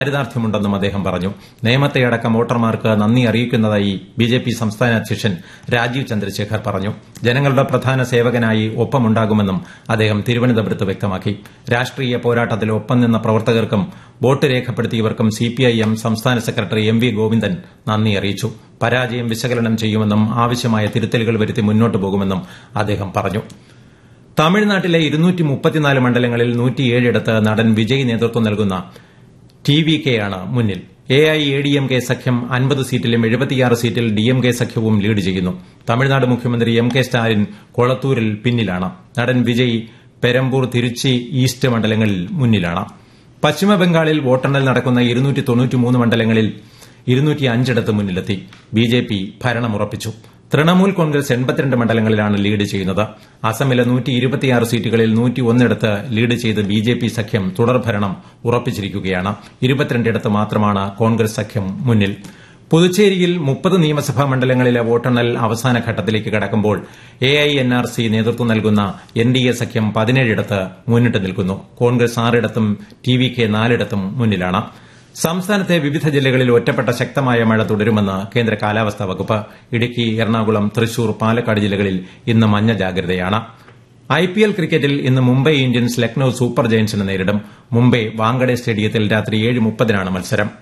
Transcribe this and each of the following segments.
ചാരിതാർത്ഥ്യമുണ്ടെന്നും അദ്ദേഹം പറഞ്ഞു നേമത്തെയടക്കം വോട്ടർമാർക്ക് നന്ദി അറിയിക്കുന്നതായി ബിജെപി സംസ്ഥാന അധ്യക്ഷൻ രാജീവ് ചന്ദ്രശേഖർ പറഞ്ഞു ജനങ്ങളുടെ പ്രധാന സേവകനായി ഒപ്പമുണ്ടാകുമെന്നും അദ്ദേഹം തിരുവനന്തപുരത്ത് വ്യക്തമാക്കി രാഷ്ട്രീയ പോരാട്ടത്തിൽ ഒപ്പം നിന്ന പ്രവർത്തകർക്കും വോട്ട് രേഖപ്പെടുത്തിയവർക്കും സിപിഐഎം സംസ്ഥാന സെക്രട്ടറി എം വി ഗോവിന്ദൻ നന്ദി അറിയിച്ചു പരാജയം വിശകലനം ചെയ്യുമെന്നും ആവശ്യമായ തിരുത്തലുകൾ വരുത്തി മുന്നോട്ട് പോകുമെന്നും അദ്ദേഹം പറഞ്ഞു തമിഴ്നാട്ടിലെ മണ്ഡലങ്ങളിൽ നൂറ്റിയേഴിടത്ത് നടൻ വിജയ് നേതൃത്വം നൽകുന്ന ടി വി കെ ആണ് മുന്നിൽ A I A D M K സഖ്യം അൻപത് സീറ്റിലും എഴുപത്തിയാറ് സീറ്റിൽ ഡി എം കെ സഖ്യവും ലീഡ് ചെയ്യുന്നു തമിഴ്നാട് മുഖ്യമന്ത്രി എം കെ സ്റ്റാലിൻ കൊളത്തൂരിൽ പിന്നിലാണ് നടൻ വിജയ് പെരമ്പൂർ തിരുച്ചി ഈസ്റ്റ് മണ്ഡലങ്ങളിൽ മുന്നിലാണ് പശ്ചിമബംഗാളിൽ വോട്ടെണ്ണൽ നടക്കുന്ന മണ്ഡലങ്ങളിൽ ഇരുന്നൂറ്റിയഞ്ചിടത്ത് മുന്നിലെത്തി ബിജെപി ഭരണമുറപ്പിച്ചു തൃണമൂൽ കോൺഗ്രസ് എൺപത്തിരണ്ട് മണ്ഡലങ്ങളിലാണ് ലീഡ് ചെയ്യുന്നത് അസമിലെ സീറ്റുകളിൽ നൂറ്റിയൊന്നിടത്ത് ലീഡ് ചെയ്ത് ബിജെപി സഖ്യം തുടർഭരണം ഉറപ്പിച്ചിരിക്കുകയാണ് ഇരുപത്തിരണ്ടിടത്ത് മാത്രമാണ് കോൺഗ്രസ് സഖ്യം മുന്നിൽ പുതുച്ചേരിയിൽ മുപ്പത് നിയമസഭാ മണ്ഡലങ്ങളിലെ വോട്ടെണ്ണൽ അവസാന ഘട്ടത്തിലേക്ക് കടക്കുമ്പോൾ A I N R C നേതൃത്വം നൽകുന്ന എൻ ഡി എ സഖ്യം പതിനേഴിടത്ത് മുന്നിട്ട് നിൽക്കുന്നു കോൺഗ്രസ് ആറിടത്തും ടി വി കെ നാലിടത്തും മുന്നിലാണ് സംസ്ഥാനത്തെ വിവിധ ജില്ലകളിൽ ഒറ്റപ്പെട്ട ശക്തമായ മഴ തുടരുമെന്ന് കേന്ദ്ര കാലാവസ്ഥാ വകുപ്പ് ഇടുക്കി എറണാകുളം തൃശൂർ പാലക്കാട് ജില്ലകളിൽ ഇന്ന് മഞ്ഞ ജാഗ്രതയാണ് ഐപിഎൽ ക്രിക്കറ്റിൽ ഇന്ന് മുംബൈ ഇന്ത്യൻസ് ലക്നൌ സൂപ്പർ ജയന്റ്സിനെ നേരിടും മുംബൈ വാങ്കഡെ സ്റ്റേഡിയത്തിൽ രാത്രി ഏഴ് മുപ്പതിനാണ് മത്സരം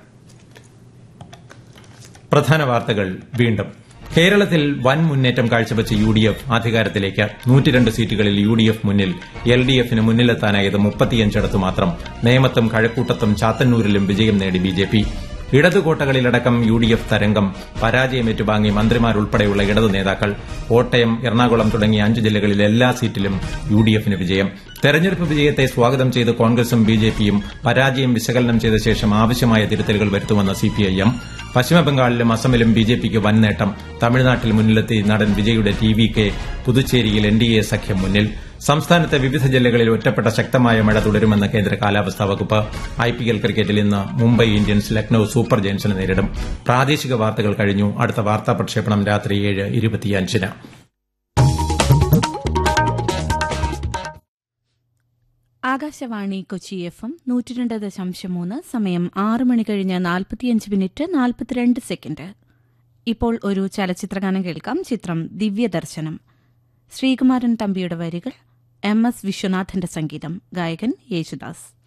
പ്രധാന വാർത്തകൾ വീണ്ടും കേരളത്തിൽ വൻ മുന്നേറ്റം കാഴ്ചവെച്ച യു ഡി എഫ് അധികാരത്തിലേക്ക് നൂറ്റിരണ്ട് സീറ്റുകളിൽ യു ഡി എഫ് മുന്നിൽ എൽ ഡി എഫിന് മുന്നിലെത്താനായത് മുപ്പത്തിയഞ്ചിടത്ത് മാത്രം നേമത്തും കഴക്കൂട്ടത്തും ചാത്തന്നൂരിലും വിജയം നേടി ബി ജെ പി ഇടതുകോട്ടകളിലടക്കം യു ഡി എഫ് തരംഗം പരാജയം ഏറ്റുവാങ്ങി മന്ത്രിമാരുൾപ്പെടെയുള്ള ഇടതു നേതാക്കൾ കോട്ടയം എറണാകുളം തുടങ്ങിയ അഞ്ച് ജില്ലകളിൽ എല്ലാ സീറ്റിലും യു ഡി എഫിന് വിജയം തെരഞ്ഞെടുപ്പ് വിജയത്തെ സ്വാഗതം ചെയ്ത് കോൺഗ്രസും ബിജെപിയും പരാജയം വിശകലനം ചെയ്ത ശേഷം ആവശ്യമായ തിരുത്തലുകൾ വരുത്തുമെന്ന് സിപിഐഎം പശ്ചിമബംഗാളിലും അസമിലും ബിജെപിക്ക് വൻ നേട്ടം തമിഴ്നാട്ടിൽ മുന്നിലെത്തി നടൻ വിജയുടെ ടി വി കെ പുതുച്ചേരിയിൽ എൻ ഡി എ സഖ്യം മുന്നിൽ സംസ്ഥാനത്തെ വിവിധ ജില്ലകളിൽ ഒറ്റപ്പെട്ട ശക്തമായ മഴ തുടരുമെന്ന് കേന്ദ്ര കാലാവസ്ഥാ വകുപ്പ് ഐപിഎൽ ക്രിക്കറ്റിൽ ഇന്ന് മുംബൈ ഇന്ത്യൻസ് ലക്നൌ സൂപ്പർ ജയൻസിനെ നേരിടും പ്രാദേശിക വാർത്തകൾ കഴിഞ്ഞു അടുത്ത വാർത്താ പ്രക്ഷേപണം രാത്രി ഏഴ് ഇരുപത്തിയഞ്ചിന് ആകാശവാണി കൊച്ചി എഫ് എം നൂറ്റിരണ്ട് ദശാംശം മൂന്ന് സമയം ആറ് മണി കഴിഞ്ഞ് നാൽപ്പത്തിയഞ്ച് മിനിറ്റ് നാൽപ്പത്തിരണ്ട് സെക്കൻഡ് ഇപ്പോൾ ഒരു ചലച്ചിത്രഗാനം കേൾക്കാം ചിത്രം ദിവ്യദർശനം ശ്രീകുമാരൻ തമ്പിയുടെ വരികൾ എം എസ് വിശ്വനാഥന്റെ സംഗീതം ഗായകൻ യേശുദാസ്